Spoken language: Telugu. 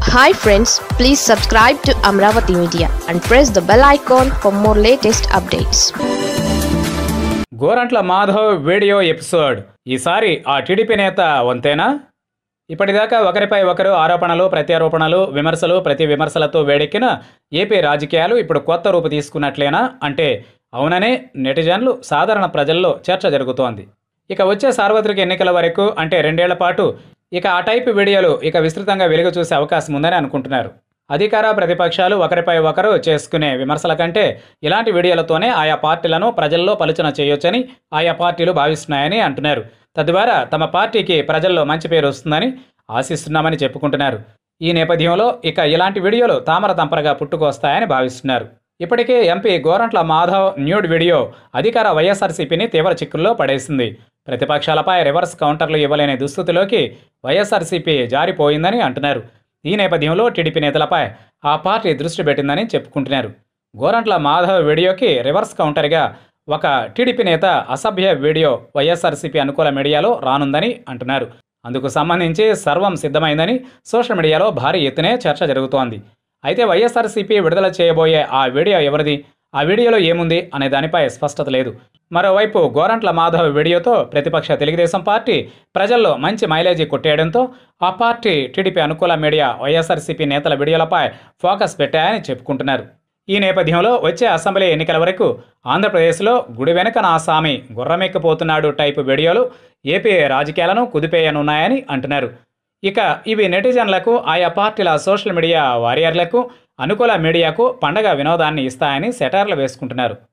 hi friends please subscribe to Amaravati media and press the bell icon for more latest updates Gorantla Madhav video episode ఈసారి ఆ టీడీపీ నేత వంతేనా ఇప్పటిదాకా ఒకరిపై ఒకరు ఆరోపణలు ప్రత్యారోపణలు విమర్శలు ప్రతి విమర్శలతో వేడెక్కిన ఏపీ రాజకీయాలు ఇప్పుడు కొత్త రూపు తీసుకున్నట్లేనా అంటే అవుననే నెటిజన్లు సాధారణ ప్రజల్లో చర్చ జరుగుతోంది ఇక వచ్చే సార్వత్రిక ఎన్నికల వరకు అంటే రెండేళ్ల పాటు ఇక ఆ టైపు వీడియోలు ఇక విస్తృతంగా వెలుగు చూసే అవకాశం ఉందని అనుకుంటున్నారు అధికార ప్రతిపక్షాలు ఒకరిపై ఒకరు చేసుకునే విమర్శల కంటే ఇలాంటి వీడియోలతోనే ఆయా పార్టీలను ప్రజల్లో పలుచన చేయొచ్చని ఆయా పార్టీలు భావిస్తున్నాయని అంటున్నారు తద్వారా తమ పార్టీకి ప్రజల్లో మంచి పేరు వస్తుందని ఆశిస్తున్నామని చెప్పుకుంటున్నారు ఈ నేపథ్యంలో ఇక ఇలాంటి వీడియోలు తామర తంపరగా పుట్టుకొస్తాయని భావిస్తున్నారు ఇప్పటికే MP Gorantla Madhav nude video అధికార వైఎస్ఆర్సీపీని తీవ్ర చిక్కుల్లో పడేసింది ప్రతిపక్షాలపై రివర్స్ కౌంటర్లు ఇవ్వలేని దుస్థితిలోకి వైఎస్ఆర్సీపీ జారిపోయిందని అంటున్నారు ఈ నేపథ్యంలో టీడీపీ నేతలపై ఆ పార్టీ దృష్టి పెట్టిందని చెప్పుకుంటున్నారు గోరంట్ల మాధవ్ వీడియోకి రివర్స్ కౌంటర్గా ఒక టీడీపీ నేత అసభ్య వీడియో వైఎస్ఆర్సీపీ అనుకూల మీడియాలో రానుందని అంటున్నారు అందుకు సంబంధించి సర్వం సిద్ధమైందని సోషల్ మీడియాలో భారీ ఎత్తునే చర్చ జరుగుతోంది అయితే వైఎస్ఆర్సీపీ విడుదల చేయబోయే ఆ వీడియో ఎవరిది ఆ వీడియోలో ఏముంది అనే దానిపై స్పష్టత లేదు మరోవైపు గోరంట్ల మాధవ్ వీడియోతో ప్రతిపక్ష తెలుగుదేశం పార్టీ ప్రజల్లో మంచి మైలేజీ కొట్టేయడంతో ఆ పార్టీ టీడీపీ అనుకూల మీడియా వైఎస్ఆర్సీపీ నేతల వీడియోలపై ఫోకస్ పెట్టాయని చెప్పుకుంటున్నారు ఈ నేపథ్యంలో వచ్చే అసెంబ్లీ ఎన్నికల వరకు ఆంధ్రప్రదేశ్లో గుడి వెనుక నా సామి గుర్రమెక్కిపోతున్నాడు టైపు వీడియోలు ఏపీ రాజకీయాలను కుదిపేయనున్నాయని అంటున్నారు ఇక ఇవి నెటిజన్లకు ఆయా పార్టీల సోషల్ మీడియా వారియర్లకు అనుకూల మీడియాకు పండగ వినోదాన్ని ఇస్తాయని సెటార్లు వేసుకుంటున్నారు